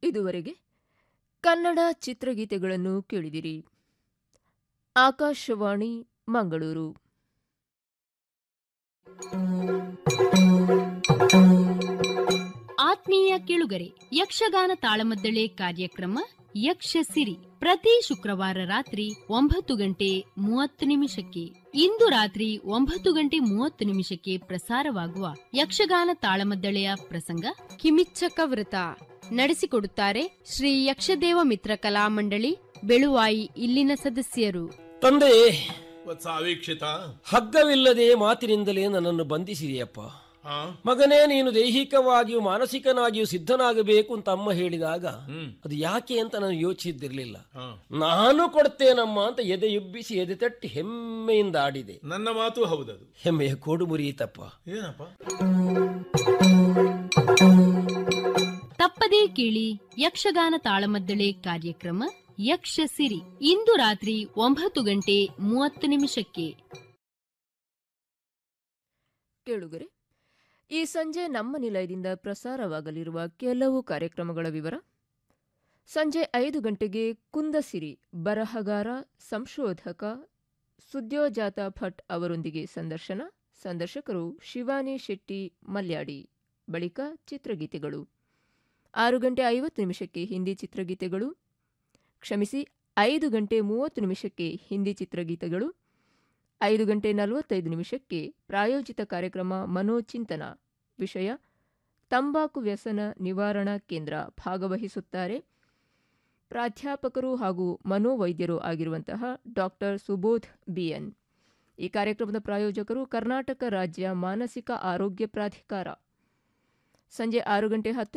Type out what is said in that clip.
ಇದುವರೆಗೆ ಕನ್ನಡ ಚಿತ್ರಗೀತೆಗಳನ್ನು ಕೇಳಿದಿರಿ ಆಕಾಶವಾಣಿ ಮಂಗಳೂರು ಆತ್ಮೀಯ ಕೇಳುಗರೆ ಯಕ್ಷಗಾನ ತಾಳಮದ್ದಳೆ ಕಾರ್ಯಕ್ರಮ ಯಕ್ಷ ಸಿರಿ ಪ್ರತಿ ಶುಕ್ರವಾರ ರಾತ್ರಿ ಒಂಬತ್ತು ಗಂಟೆ ಮೂವತ್ತು ನಿಮಿಷಕ್ಕೆ ಇಂದು ರಾತ್ರಿ ಒಂಬತ್ತು ಗಂಟೆ ಮೂವತ್ತು ನಿಮಿಷಕ್ಕೆ ಪ್ರಸಾರವಾಗುವ ಯಕ್ಷಗಾನ ತಾಳಮದ್ದಳೆಯ ಪ್ರಸಂಗ ಕಿಮಿಚ್ಚಕ ವೃತ ನಡೆಸಿಕೊಡುತ್ತಾರೆ ಶ್ರೀ ಯಕ್ಷದೇವ ಮಿತ್ರ ಕಲಾಮಂಡಳಿ ಬೆಳುವಾಯಿ ಇಲ್ಲಿನ ಸದಸ್ಯರು ತಂದೆ ವತ್ಸ ವೀಕ್ಷಿತ ಹಗ್ಗವಿಲ್ಲದೆ ಮಾತಿನಿಂದಲೇ ನನ್ನನ್ನು ಬಂಧಿಸಿದೆಯಪ್ಪ ಹಾ ಮಗನೇ ನೀನು ದೈಹಿಕವಾಗಿಯೂ ಮಾನಸಿಕನಾಗಿಯೂ ಸಿದ್ಧನಾಗಬೇಕು ಅಂತ ಅಮ್ಮ ಹೇಳಿದಾಗ ಹ್ಮ್ ಅದು ಯಾಕೆ ಅಂತ ನಾನು ಯೋಚಿಸಿದ್ದಿರಲಿಲ್ಲ ಹಾ ನಾನು ಕೊಡ್ತೇನಮ್ಮ ಅಂತ ಎದೆ ಎಬ್ಬಿಸಿ ಎದೆ ತಟ್ಟಿ ಹೆಮ್ಮೆಯಿಂದ ಆಡಿದೆ ನನ್ನ ಮಾತು ಹೌದದು ಹೆಮ್ಮೆಯ ಕೋಡು ಮುರಿಯಿತಪ್ಪ ಏನಪ್ಪ ತಪ್ಪದೇ ಕೇಳಿ ಯಕ್ಷಗಾನ ತಾಳಮದ್ದಳೆ ಕಾರ್ಯಕ್ರಮ ಯಕ್ಷ ಸಿರಿ ಇಂದು ರಾತ್ರಿ ಒಂಬತ್ತು ಗಂಟೆ ಮೂವತ್ತು ನಿಮಿಷಕ್ಕೆ ಕೇಳುಗರೆ ಈ ಸಂಜೆ ನಮ್ಮ ನಿಲಯದಿಂದ ಪ್ರಸಾರವಾಗಲಿರುವ ಕೆಲವು ಕಾರ್ಯಕ್ರಮಗಳ ವಿವರ ಸಂಜೆ ಐದು ಗಂಟೆಗೆ ಕುಂದಸಿರಿ ಬರಹಗಾರ ಸಂಶೋಧಕ ಸುದ್ಯೋಜಾತ ಭಟ್ ಅವರೊಂದಿಗೆ ಸಂದರ್ಶನ ಸಂದರ್ಶಕರು ಶಿವಾನಿ ಶೆಟ್ಟಿ ಮಲ್ಯಾಡಿ ಬಳಿಕ ಚಿತ್ರಗೀತೆಗಳು ಆರು ಗಂಟೆ ಐವತ್ತು ನಿಮಿಷಕ್ಕೆ ಹಿಂದಿ ಚಿತ್ರಗೀತೆಗಳು ಕ್ಷಮಿಸಿ ಐದು ಗಂಟೆ ಮೂವತ್ತು ನಿಮಿಷಕ್ಕೆ ಹಿಂದಿ ಚಿತ್ರಗೀತೆಗಳು ಐದು ಗಂಟೆ ನಲವತ್ತೈದು ನಿಮಿಷಕ್ಕೆ ಪ್ರಾಯೋಜಿತ ಕಾರ್ಯಕ್ರಮ ಮನೋಚಿಂತನ ವಿಷಯ ತಂಬಾಕು ವ್ಯಸನ ನಿವಾರಣಾ ಕೇಂದ್ರ ಭಾಗವಹಿಸುತ್ತಾರೆ ಪ್ರಾಧ್ಯಾಪಕರು ಹಾಗೂ ಮನೋವೈದ್ಯರು ಆಗಿರುವಂತಹ ಡಾಕ್ಟರ್ ಸುಬೋಧ್ ಬಿಎನ್ ಈ ಕಾರ್ಯಕ್ರಮದ ಪ್ರಾಯೋಜಕರು ಕರ್ನಾಟಕ ರಾಜ್ಯ ಮಾನಸಿಕ ಆರೋಗ್ಯ ಪ್ರಾಧಿಕಾರ ಸಂಜೆ ಆರು ಗಂಟೆ ಹತ್ತು